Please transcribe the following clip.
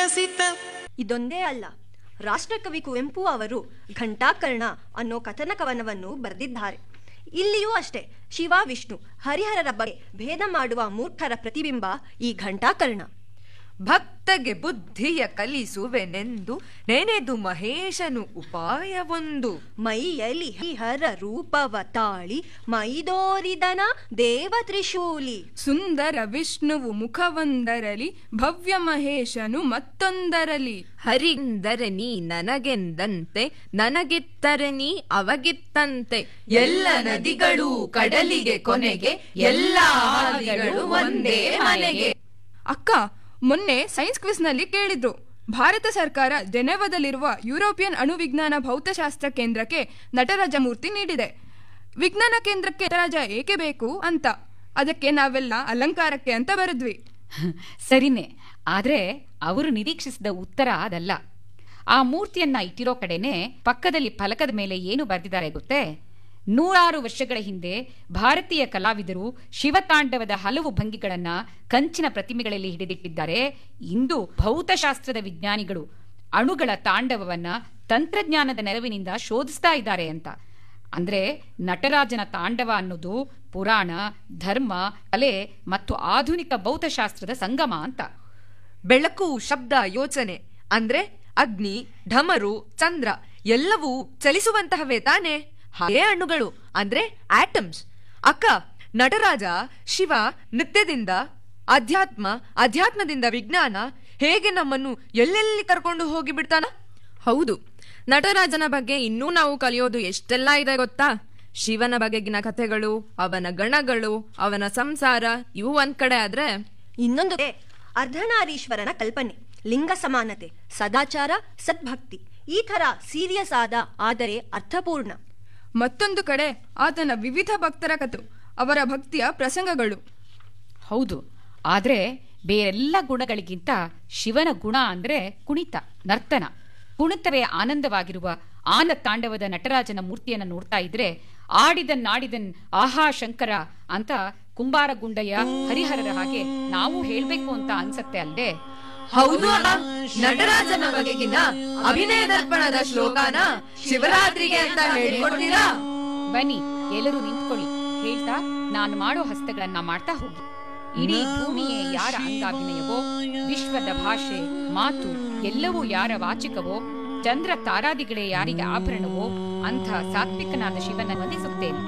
ವಿಕಸಿತ ಇದೊಂದೇ ಅಲ್ಲ ರಾಷ್ಟ್ರಕವಿ ಕುವೆಂಪು ಅವರು ಘಂಟಾಕರ್ಣ ಅನ್ನೋ ಕಥನ ಕವನವನ್ನು ಬರೆದಿದ್ದಾರೆ ಇಲ್ಲಿಯೂ ಅಷ್ಟೇ ಶಿವ ವಿಷ್ಣು ಹರಿಹರರ ಬಗ್ಗೆ ಭೇದ ಮಾಡುವ ಮೂರ್ಖರ ಪ್ರತಿಬಿಂಬ ಈ ಘಂಟಾಕರ್ಣ ಭಕ್ತಗೆ ಬುದ್ಧಿಯ ಕಲಿಸುವೆನೆಂದು ನೆನೆದು ಮಹೇಶನು ಉಪಾಯವೊಂದು ಮೈಯಲ್ಲಿ ಹರಿಹರ ರೂಪವ ತಾಳಿ ಮೈದೋರಿದನ ದೇವ ತ್ರಿಶೂಲಿ ಸುಂದರ ವಿಷ್ಣುವು ಮುಖವೊಂದರಲಿ ಭವ್ಯ ಮಹೇಶನು ಮತ್ತೊಂದರಲಿ ಹರಿಂದರೆ ನೀ ನನಗೆಂದಂತೆ ನನಗಿತ್ತರೆ ನೀ ಅವಗಿತ್ತಂತೆ ಎಲ್ಲ ನದಿಗಳು ಕಡಲಿಗೆ ಕೊನೆಗೆ ಎಲ್ಲ ಹಾದಿಗಳು ಒಂದೇ ಮನೆಗೆ ಅಕ್ಕ ಮೊನ್ನೆ ಸೈನ್ಸ್ ಕ್ವಿಸ್ನಲ್ಲಿ ಕೇಳಿದ್ರು ಭಾರತ ಸರ್ಕಾರ ಜೆನೆವಾದಲ್ಲಿರುವ ಯುರೋಪಿಯನ್ ಅಣುವಿಜ್ಞಾನ ಭೌತಶಾಸ್ತ್ರ ಕೇಂದ್ರಕ್ಕೆ ನಟರಾಜ ಮೂರ್ತಿ ನೀಡಿದೆ ವಿಜ್ಞಾನ ಕೇಂದ್ರಕ್ಕೆ ನಟರಾಜ ಏಕೆ ಬೇಕು ಅಂತ ಅದಕ್ಕೆ ನಾವೆಲ್ಲ ಅಲಂಕಾರಕ್ಕೆ ಅಂತ ಬರೆದ್ವಿ ಸರಿನೇ ಆದ್ರೆ ಅವರು ನಿರೀಕ್ಷಿಸಿದ ಉತ್ತರ ಅದಲ್ಲ ಆ ಮೂರ್ತಿಯನ್ನ ಇಟ್ಟಿರೋ ಕಡೆನೆ ಪಕ್ಕದಲ್ಲಿ ಫಲಕದ ಮೇಲೆ ಏನು ಬರೆದಿದ್ದಾರೆ ಗೊತ್ತೇ ನೂರಾರು ವರ್ಷಗಳ ಹಿಂದೆ ಭಾರತೀಯ ಕಲಾವಿದರು ಶಿವತಾಂಡವದ ಹಲವು ಭಂಗಿಗಳನ್ನ ಕಂಚಿನ ಪ್ರತಿಮೆಗಳಲ್ಲಿ ಹಿಡಿದಿಟ್ಟಿದ್ದಾರೆ ಇಂದು ಭೌತಶಾಸ್ತ್ರದ ವಿಜ್ಞಾನಿಗಳು ಅಣುಗಳ ತಾಂಡವವನ್ನ ತಂತ್ರಜ್ಞಾನದ ನೆರವಿನಿಂದ ಶೋಧಿಸ್ತಾ ಇದ್ದಾರೆ ಅಂತ ಅಂದ್ರೆ ನಟರಾಜನ ತಾಂಡವ ಅನ್ನೋದು ಪುರಾಣ ಧರ್ಮ ಕಲೆ ಮತ್ತು ಆಧುನಿಕ ಭೌತಶಾಸ್ತ್ರದ ಸಂಗಮ ಅಂತ ಬೆಳಕು ಶಬ್ದ ಯೋಚನೆ ಅಂದ್ರೆ ಅಗ್ನಿ ಢಮರು ಚಂದ್ರ ಎಲ್ಲವೂ ಚಲಿಸುವಂತಹವೇ ತಾನೆ ಹಾಗೇ ಹಣ್ಣುಗಳು ಅಂದ್ರೆ ಆಟಮ್ಸ್ ಅಕ್ಕ ನಟರಾಜ ಶಿವ ನಿತ್ಯದಿಂದ ಅಧ್ಯಾತ್ಮ ಅಧ್ಯಾತ್ಮದಿಂದ ವಿಜ್ಞಾನ ಹೇಗೆ ನಮ್ಮನ್ನು ಎಲ್ಲೆಲ್ಲಿ ಕರ್ಕೊಂಡು ಹೋಗಿ ಬಿಡ್ತಾನ ಹೌದು ನಟರಾಜನ ಬಗ್ಗೆ ಇನ್ನೂ ನಾವು ಕಲಿಯೋದು ಎಷ್ಟೆಲ್ಲ ಇದೆ ಗೊತ್ತಾ ಶಿವನ ಬಗೆಗಿನ ಕಥೆಗಳು ಅವನ ಗಣಗಳು ಅವನ ಸಂಸಾರ ಇವು ಒಂದ್ ಕಡೆ ಆದ್ರೆ ಇನ್ನೊಂದು ಕಡೆ ಅರ್ಧನಾರೀಶ್ವರನ ಕಲ್ಪನೆ ಲಿಂಗ ಸಮಾನತೆ ಸದಾಚಾರ ಸದ್ಭಕ್ತಿ ಈ ಥರ ಸೀರಿಯಸ್ ಆದ ಆದರೆ ಅರ್ಥಪೂರ್ಣ ಮತ್ತೊಂದು ಕಡೆ ಆತನ ವಿವಿಧ ಭಕ್ತರ ಕಥು ಅವರ ಭಕ್ತಿಯ ಪ್ರಸಂಗಗಳು ಹೌದು ಆದ್ರೆ ಬೇರೆಲ್ಲ ಗುಣಗಳಿಗಿಂತ ಶಿವನ ಗುಣ ಅಂದ್ರೆ ಕುಣಿತ ನರ್ತನ ಕುಣಿತವೇ ಆನಂದವಾಗಿರುವ ಆನ ತಾಂಡವದ ನಟರಾಜನ ಮೂರ್ತಿಯನ್ನ ನೋಡ್ತಾ ಇದ್ರೆ ಆಡಿದನ್ ನಾಡಿದನ್ ಆಹಾ ಶಂಕರ ಅಂತ ಕುಂಬಾರ ಗುಂಡಯ್ಯ ಹರಿಹರರ ಹಾಗೆ ನಾವು ಹೇಳ್ಬೇಕು ಅಂತ ಅನ್ಸತ್ತೆ ಅಲ್ಲದೆ ಹೌದು ಅಲ್ಲ ನಟರಾಜನ ಬಗೆಗಿನ ಅಭಿನಯ ದರ್ಪಣದ ಶ್ಲೋಕನ ಶಿವರಾತ್ರಿಗೆ ಅಂತ ಹೇಳ್ಕೊಡ್ತೀರಾ ಬನ್ನಿ ಎಲ್ಲರೂ ನಿಂತ್ಕೊಳ್ಳಿ ಹೇಳ್ತಾ ನಾನು ಮಾಡೋ ಹಸ್ತಗಳನ್ನ ಮಾಡ್ತಾ ಹೋಗಿ ಇಡೀ ಭೂಮಿಯೇ ಯಾರ ಅಂಗಾಭಿನಯವೋ ವಿಶ್ವದ ಭಾಷೆ ಮಾತು ಎಲ್ಲವೂ ಯಾರ ವಾಚಿಕವೋ ಚಂದ್ರ ತಾರಾದಿಗಳೇ ಯಾರಿಗೆ ಆಭರಣವೋ ಅಂಥ ಸಾತ್ವಿಕನಾದ ಶಿವನ ವಂದಿಸುತ್ತೇನೆ